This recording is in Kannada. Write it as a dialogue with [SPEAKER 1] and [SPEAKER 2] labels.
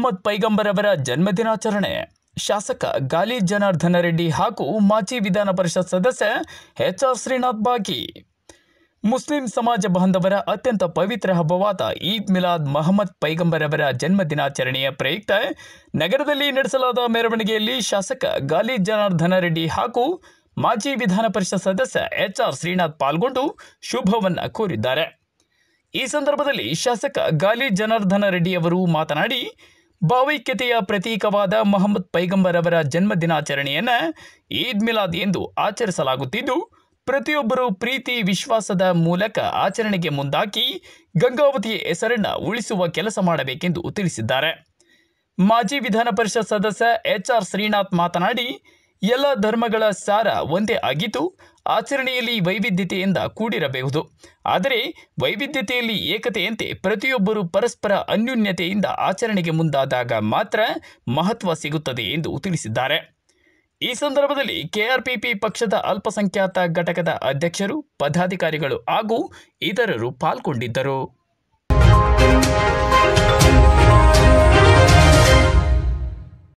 [SPEAKER 1] ಮೊಹಮ್ಮದ್ ಪೈಗಂಬರ್ ಅವರ ಜನ್ಮದಿನಾಚರಣೆ ಶಾಸಕ ಗಾಲಿ ಜನಾರ್ದನ ರೆಡ್ಡಿ ಹಾಗೂ ಮಾಜಿ ವಿಧಾನ ಪರಿಷತ್ ಸದಸ್ಯ ಎಚ್ ಆರ್ ಶ್ರೀನಾಥ್ ಬಾಗಿ ಮುಸ್ಲಿಂ ಸಮಾಜ ಬಾಂಧವರ ಅತ್ಯಂತ ಪವಿತ್ರ ಹಬ್ಬವಾದ ಈದ್ ಮಿಲಾದ್ ಮಹಮ್ಮದ್ ಪೈಗಂಬರ್ ಅವರ ಜನ್ಮ ದಿನಾಚರಣೆಯ ಪ್ರಯುಕ್ತ ನಗರದಲ್ಲಿ ನಡೆಸಲಾದ ಮೆರವಣಿಗೆಯಲ್ಲಿ ಶಾಸಕ ಗಾಲಿ ಜನಾರ್ದನ ರೆಡ್ಡಿ ಹಾಗೂ ಮಾಜಿ ವಿಧಾನ ಪರಿಷತ್ ಸದಸ್ಯ ಎಚ್ ಆರ್ ಶ್ರೀನಾಥ್ ಪಾಲ್ಗೊಂಡು ಶುಭವನ್ನ ಕೋರಿದ್ದಾರೆ ಈ ಸಂದರ್ಭದಲ್ಲಿ ಶಾಸಕ ಗಾಲಿ ಜನಾರ್ದನ ರೆಡ್ಡಿ ಅವರು ಮಾತನಾಡಿ ಭಾವೈಕ್ಯತೆಯ ಪ್ರತೀಕವಾದ ಮೊಹಮ್ಮದ್ ಪೈಗಂಬರ್ ಅವರ ಜನ್ಮ ದಿನಾಚರಣೆಯನ್ನು ಈದ್ ಮಿಲಾದ್ ಎಂದು ಆಚರಿಸಲಾಗುತ್ತಿದ್ದು ಪ್ರತಿಯೊಬ್ಬರು ಪ್ರೀತಿ ವಿಶ್ವಾಸದ ಮೂಲಕ ಆಚರಣೆಗೆ ಮುಂದಾಗಿ ಗಂಗಾವತಿಯ ಹೆಸರನ್ನು ಉಳಿಸುವ ಕೆಲಸ ಮಾಡಬೇಕೆಂದು ತಿಳಿಸಿದ್ದಾರೆ ಮಾಜಿ ವಿಧಾನ ಪರಿಷತ್ ಸದಸ್ಯ ಎಚ್ ಆರ್ ಶ್ರೀನಾಥ್ ಮಾತನಾಡಿ ಎಲ್ಲ ಧರ್ಮಗಳ ಸಾರ ಒಂದೇ ಆಗಿದ್ದು ಆಚರಣೆಯಲ್ಲಿ ವೈವಿಧ್ಯತೆಯಿಂದ ಕೂಡಿರಬಹುದು ಆದರೆ ವೈವಿಧ್ಯತೆಯಲ್ಲಿ ಏಕತೆಯಂತೆ ಪ್ರತಿಯೊಬ್ಬರು ಪರಸ್ಪರ ಅನ್ಯೂನ್ಯತೆಯಿಂದ ಆಚರಣೆಗೆ ಮುಂದಾದಾಗ ಮಾತ್ರ ಮಹತ್ವ ಸಿಗುತ್ತದೆ ಎಂದು ತಿಳಿಸಿದ್ದಾರೆ ಈ ಸಂದರ್ಭದಲ್ಲಿ ಕೆಆರ್ಪಿಪಿ ಪಕ್ಷದ ಅಲ್ಪಸಂಖ್ಯಾತ ಘಟಕದ ಅಧ್ಯಕ್ಷರು ಪದಾಧಿಕಾರಿಗಳು ಹಾಗೂ ಇತರರು ಪಾಲ್ಗೊಂಡಿದ್ದರು